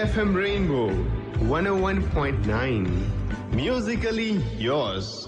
FM Rainbow 101.9. Musically yours.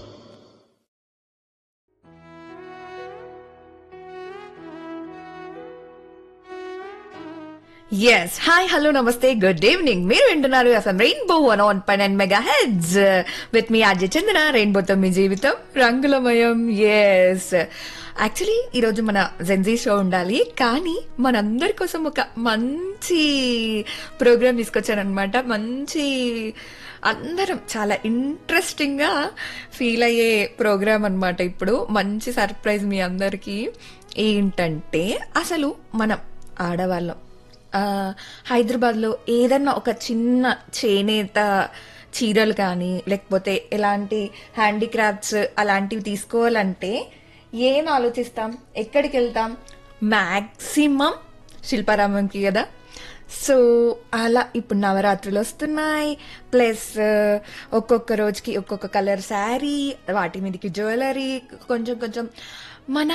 Yes hi hello నమస్తే good evening మీరు వింటున్నారు FM Rainbow one on fun and mega hits with మీ అజయ్ చందన రెయిన్బోతో మీ జీవితం రంగులమయం ఎస్ యాక్చువల్లీ ఈరోజు మన జెన్జీ షో ఉండాలి కానీ మనందరి కోసం ఒక మంచి ప్రోగ్రామ్ తీసుకొచ్చానమాట మంచి అందరం చాలా ఇంట్రెస్టింగ్ గా ఫీల్ అయ్యే ప్రోగ్రామ్ అన్నమాట ఇప్పుడు మంచి సర్ప్రైజ్ మీ అందరికీ ఏంటంటే అసలు మనం ఆడవాళ్ళం ఆ, హైదరాబాద్లో ఏదన్నా ఒక చిన్న చేనేత చీరలు కానీ లేకపోతే ఎలాంటి హ్యాండీక్రాఫ్ట్స్ అలాంటివి తీసుకోవాలంటే ఏం ఆలోచిస్తాం ఎక్కడికి వెళ్తాం మ్యాక్సిమం శిల్పారామంకి కదా సో అలా ఇప్పుడు నవరాత్రులు వస్తున్నాయి ప్లస్ ఒక్కొక్క రోజుకి ఒక్కొక్క కలర్ శారీ వాటి మీదకి జ్యువెలరీ కొంచెం కొంచెం మన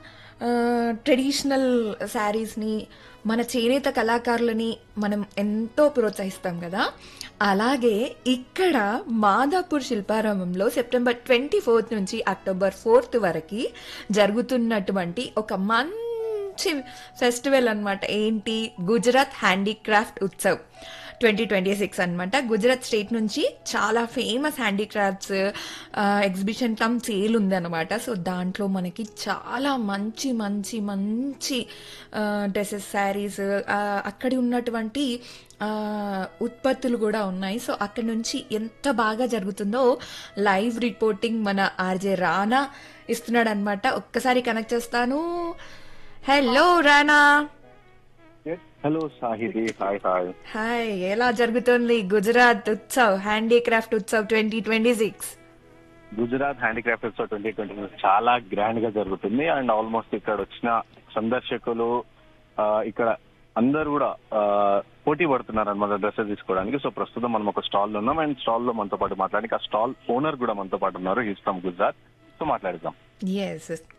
ట్రెడిషనల్ శారీస్ని మన చేనేత కళాకారులని మనం ఎంతో ప్రోత్సహిస్తాం కదా అలాగే ఇక్కడ మాదాపూర్ శిల్పారామంలో సెప్టెంబర్ ట్వంటీ ఫోర్త్ నుంచి అక్టోబర్ ఫోర్త్ వరకు జరుగుతున్నటువంటి ఒక మంచి ఫెస్టివల్ అన్నమాట ఏంటి Gujarat handicraft Utsav twenty twenty six అనమాట గుజరాత్ స్టేట్ నుంచి చాలా famous handicrafts exhibition cum sale ఉందన్నమాట సో దాంట్లో మనకి చాలా మంచి మంచి మంచి డ్రెస్సెస్ శారీస్ అక్కడి ఉన్నటువంటి ఆ, ఉత్పత్తులు కూడా ఉన్నాయి సో అక్కడ నుంచి ఎంత బాగా జరుగుతుందో లైవ్ రిపోర్టింగ్ మన ఆర్జే రానా ఇస్తున్నాడు అనమాట ఒక్కసారి కనెక్ట్ చేస్తాను hello Rana hello Sahiti hi hi hi ఎలా జరుగుతుంది Gujarat Utsav handicraft Utsav twenty twenty six Gujarat handicraft expo twenty twenty చాలా గ్రాండ్ గా జరుగుతుంది అండ్ ఆల్మోస్ట్ ఇక్కడ వచ్చిన సందర్శకులు ఆ, ఇక్కడ అందరు కూడా ఆ, పోటీ పడుతున్నారు అనమాట డ్రెస్సెస్ తీసుకోవడానికి సో ప్రస్తుతం మనం ఒక స్టాల్ లో ఉన్నాం అండ్ స్టాల్ లో మనతో పాటు మాట్లాడానికి ఆ స్టాల్ ఓనర్ కూడా మనతో పాటు ఉన్నారు హిస్ ఫ్రమ్ గుజరాత్ సో మాట్లాడదాం ఎస్